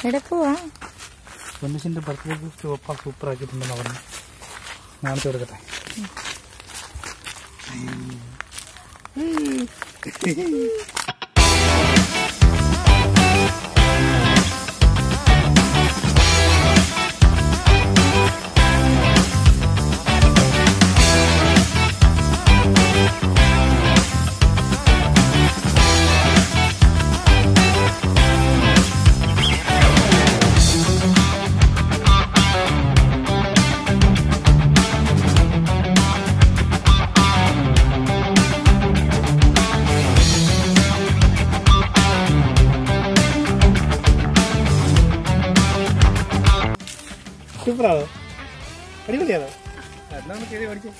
എവിടെ പോവാ പൊന്നിച്ചിന്റെ ബർത്ത്ഡേ ഗിഫ്റ്റ് ഒപ്പ സൂപ്പർ ആക്കിയിട്ടുണ്ടെന്ന് പറഞ്ഞു കാണിച്ചു കൊടുക്കട്ടെ സൂപ്പറാണോ അടിപൊളിയാണോ എന്നാണ് കയറി പഠിച്ചു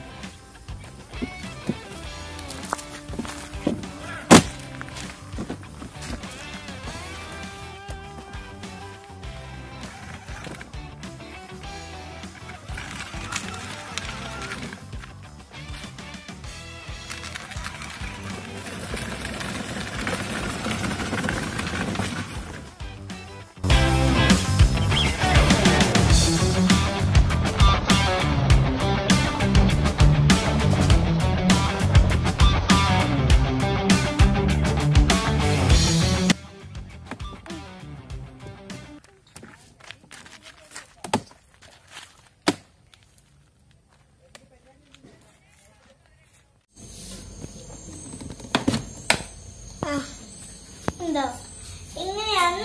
ഉണ്ടോ ഇങ്ങനെയാണ്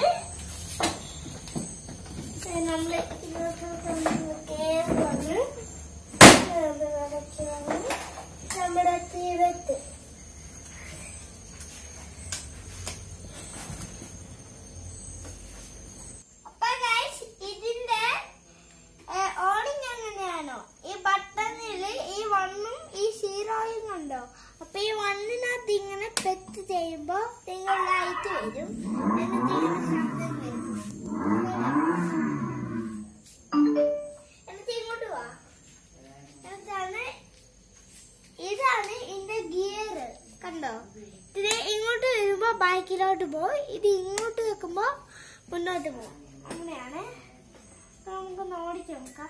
നമ്മള് കേസ് വന്ന് നമ്മുടെ തീരത്ത് അപ്പൊ guys, ഇതിന്റെ ഓണിങ് എങ്ങനെയാണോ ഈ ബട്ടണില് ഈ വണ്ണും ഈ സീറോയും കണ്ടോ അപ്പൊ ഈ വണ്ണിനകത്ത് ഇങ്ങനെ പെറ്റ് ചെയ്യുമ്പോ നിങ്ങൾ ലൈറ്റ് വരും എന്നിട്ട് ഇങ്ങനെ ശബ്ദം വരും എന്നിട്ട് ഇങ്ങോട്ട് വാ എന്നിട്ടാണ് ഇതാണ് ഇതിന്റെ ഗിയർ കണ്ടോ ഇത് ഇങ്ങോട്ട് വരുമ്പോ ബാക്കിലോട്ട് പോകും ഇത് ഇങ്ങോട്ട് വെക്കുമ്പോ മുന്നോട്ട് പോകും അങ്ങനെയാണ് അപ്പൊ നമുക്കൊന്ന് ഓടിച്ചു നോക്കാം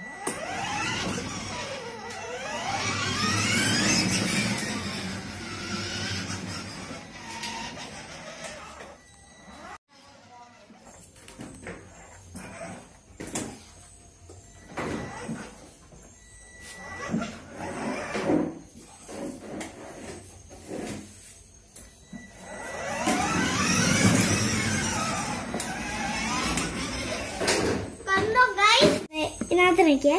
കണ്ടോ ഗൈസ് ഇതിനകത്ത് നിൽക്കേ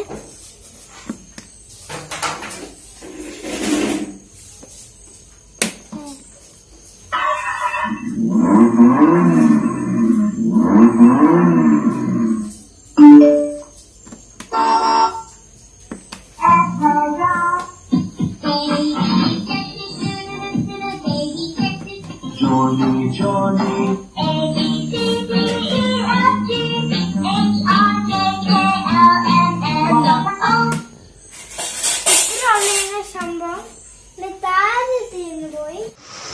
Johnny, Johnny, A B C D E F G H I J K L M N O ഇത്രയുള്ള ഇതിന്റെ സംഭവം ഇത് താഴെ തീർന്നു പോയി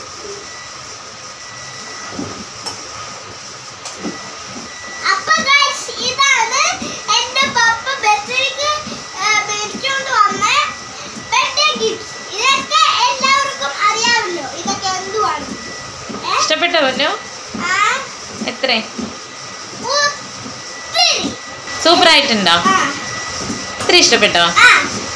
അപ്പൊ guys, ഇതാണ് എന്റെ പപ്പ ബർത്ത്ഡേക്ക് മേടിച്ചോണ്ട് വന്ന ബർത്ത്ഡേ ഗിഫ്റ്റ് ഇതൊക്കെ എല്ലാവർക്കും അറിയാമല്ലോ ഇതൊക്കെ എന്തുവാണ് ഏ? ഇഷ്ടപ്പെട്ടോ പൊന്നു ആ എത്ര ഒത്തിരി സൂപ്പർ ആയിട്ടുണ്ടോ ആ ഇത്ര ഇഷ്ടപ്പെട്ടോ ആ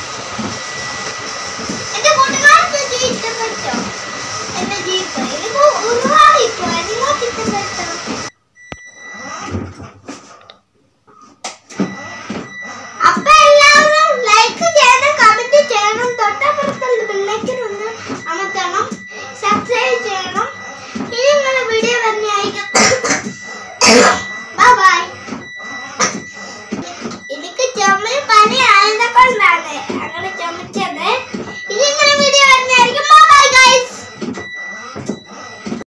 എന്റെ കൂട്ടുകാർക്ക് ഇത് ഇഷ്ടപ്പെട്ടോ എന്റെ ജീപ്പ് എനിക്ക് ഒരുപാട് ഇഷ്ടമായി നിങ്ങൾക്ക് ഇഷ്ടപ്പെട്ടോ